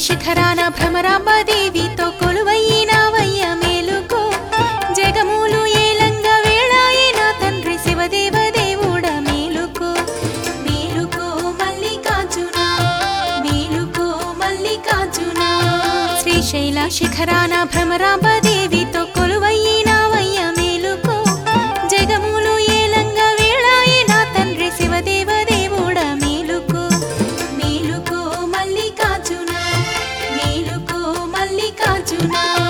శిఖరాన భ్రమరాంబదేవితో కొలువయ్యినావయ్య మేలుకో జగములు ఏలంగా వేళాయిన తండ్రి శివదేవ దేవుడ మేలుకో మేలుకో మల్లికార్జున మేలుకో మల్లికార్జున శ్రీశైల శిఖరాన భ్రమరాంబదేవితో కొలువయ్యినావయ్య మేలుకో జగములు ఏలంగా వేళాయిన తండ్రి శివదేవ దేవుడ మేలుకో మేలుకో మల్లికార్జున మేలుకో మల్లికార్జున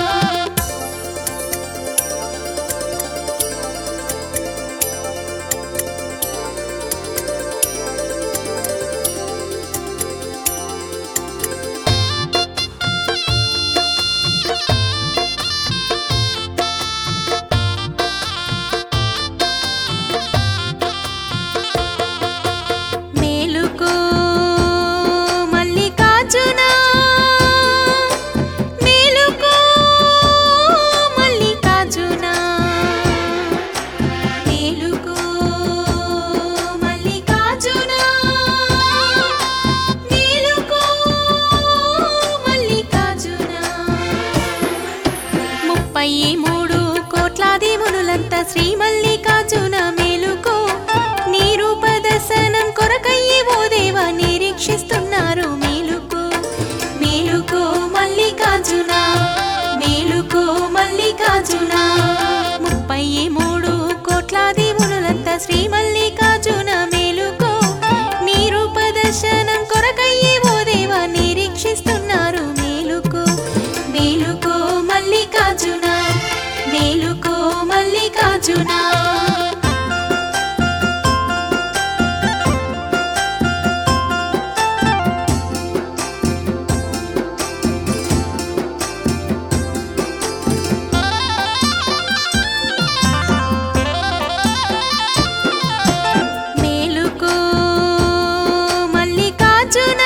మేలుకో మల్లికార్జున మేలుకో మల్లికార్జున మేలుకో మల్లికార్జున మేలుకో మల్లికార్జున ముప్పై మూడు కోట్లాది మునులంతా శ్రీ మల్లికార్జున మేలుకో నీ రూప దర్శనం కొరకయ్యి ఓ దేవ నిరీక్షిస్తున్నారు మేలుకో మేలుకో మల్లికార్జున మేలుకో మల్లికార్జున ముప్పై మూడు కోట్లాది మునులంతా శ్రీ మల్లికార్జున మేలుకో నీ రూప దర్శనం కొరకయ్యి ఓ దేవ నిరీక్షిస్తున్నారు మేలుకో మేలుకో మల్లికార్జున మేలుకో మల్లికార్జున మేలుకో మల్లికార్జున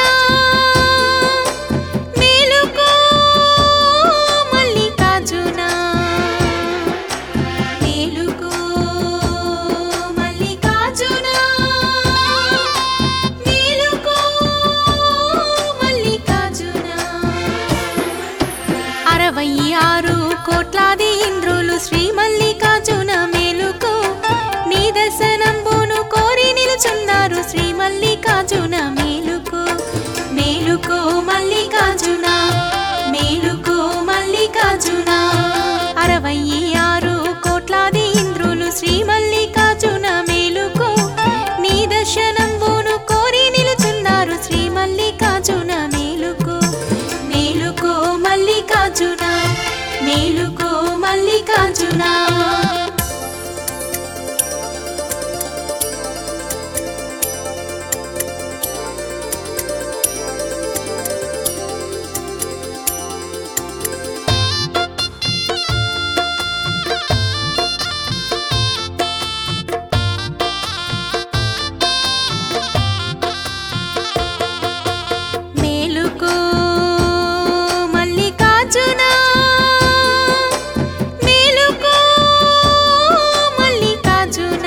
మేలుకో మల్లికార్జున మేలుకో మల్లికార్జున మేలుకో మల్లికార్జున అరవై ఆరు కోట్లాది ఇంద్రులు శ్రీ మల్లికార్జున మేలుకో నీ దర్శనంబును కోరి నిలుచున్నారు శ్రీ మల్లికార్జున మేలుకో మేలుకో మల్లికార్జున మేలుకో మల్లికార్జున అరవై ఆరు కోట్లాది ఇంద్రులు శ్రీ మల్లికార్జున మేలుకో నీ దర్శనంబును కోరి నిలుచున్నారు శ్రీ మల్లికార్జున మేలుకో మేలుకో మల్లికార్జున మేలుకో మల్లికార్జున మేలుకో మల్లికార్జున మేలుకో మల్లికార్జున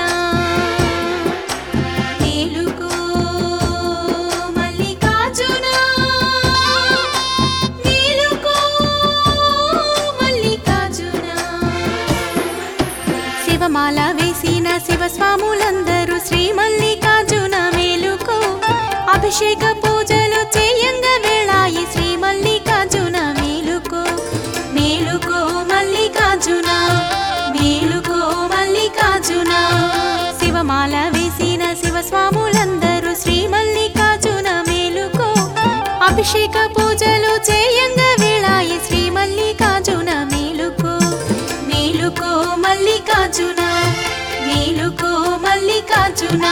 మేలుకో మల్లికార్జున మేలుకో మల్లికార్జున శివమాల వేసిన శివస్వాములందరూ శ్రీ మల్లికార్జున మేలుకో అభిషేక పూజలు చేయంగా వేళాయి శ్రీ మల్లికార్జున మేలుకో మేలుకో మల్లికార్జున మేలుకో మల్లికార్జున శివమాల వేసిన శివస్వాములందరూ శ్రీ మల్లికార్జున మేలుకో అభిషేక పూజలు చేయంగా వేళాయి శ్రీ మల్లికార్జున మేలుకో మేలుకో మల్లికార్జున మేలుకో మల్లికార్జున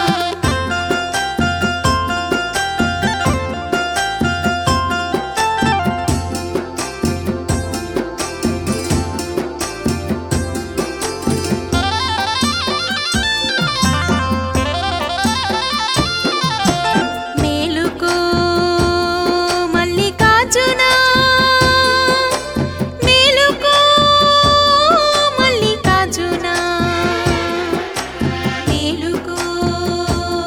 మేలుకో మల్లికార్జున మేలుకో మల్లికార్జున మేలుకో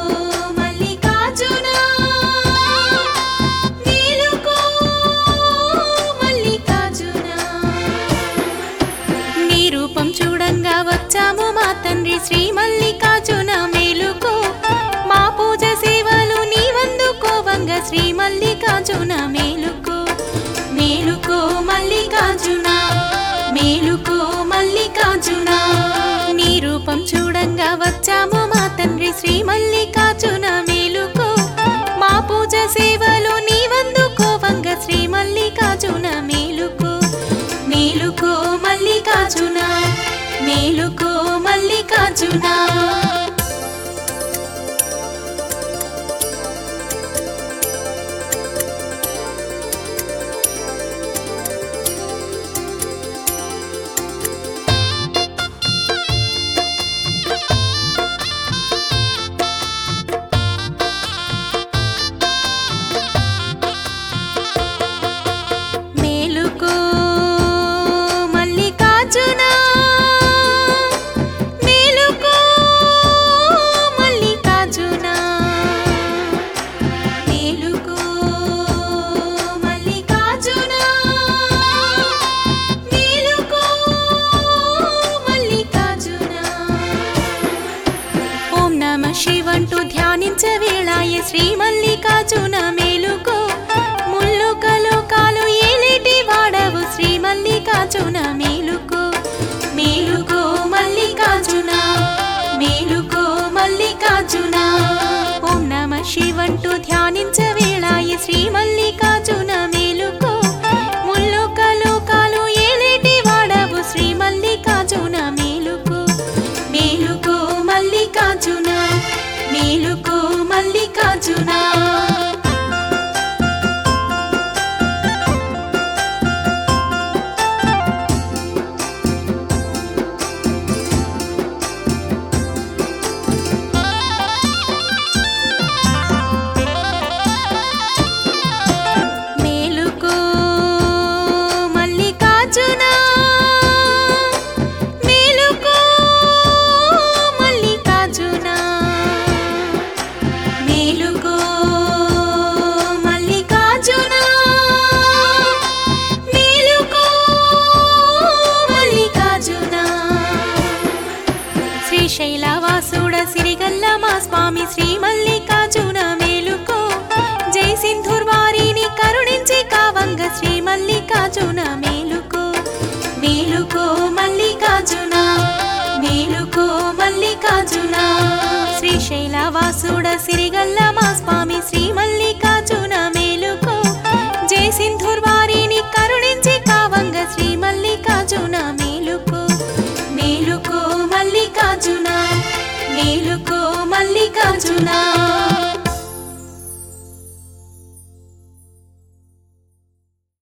శ్రీ మల్లికార్జున మేలుకో మా పూజ సేవలు నీవందుకోవంగ శ్రీ మల్లికార్జున మేలుకో మేలుకో మల్లికార్జున మేలుకో మల్లికార్జున నీ రూపం చూడంగా వచ్చాము మా తండ్రి శ్రీ మల్లికార్జున మేలుకో మా పూజ సేవలు నీవందుకోవంగ శ్రీ మల్లికార్జున మేలుకో మేలుకో మల్లికార్జున మేలుకో మల్లికార్జున మేలుకో మల్లికార్జున మేలుకో మల్లికార్జున మేలుకో మల్లికార్జున మేలుకో మల్లికార్జున ఓం నమ శివంటూ ధ్యానించవేళాయ శ్రీ మల్లికార్జున మేలుకో ముల్లు కలోకాలు ఏలేటి వాడవు శ్రీ మల్లికార్జున మేలుకో మేలుకో మల్లికార్జున మేలుకో మల్లికార్జున ఓం నమ శివంటూ ధ్యానించవేళాయ శ్రీ మల్లికార్జున మేలుకో ముల్లు కలోకాలు ఏలేటి వాడవు శ్రీ మల్లికార్జున మేలుకో మేలుకో మల్లికార్జున మేలుకో మల్లికార్జున మేలుకో మల్లికార్జున మేలుకో మల్లికార్జున మేలుకో మల్లికార్జున మేలుకో మల్లికార్జున శ్రీశైలవాసుడ సిరిగల్ల మా స్వామి శ్రీ మల్లికార్జున మేలుకో జై సింధుర్వారిని కరుణించి కావంగ శ్రీ మల్లికార్జున మేలుకో మేలుకో మల్లికార్జున మేలుకో మల్లికార్జున శ్రీశైలవాసుడ సిరిగల్ల మా స్వామి శ్రీ మల్లికార్జున మేలుకో జై సింధుర్వారిని కరుణించి కావంగ శ్రీ మల్లికార్జున మేలుకో మేలుకో మల్లికార్జున మేలుకో మల్లికార్జున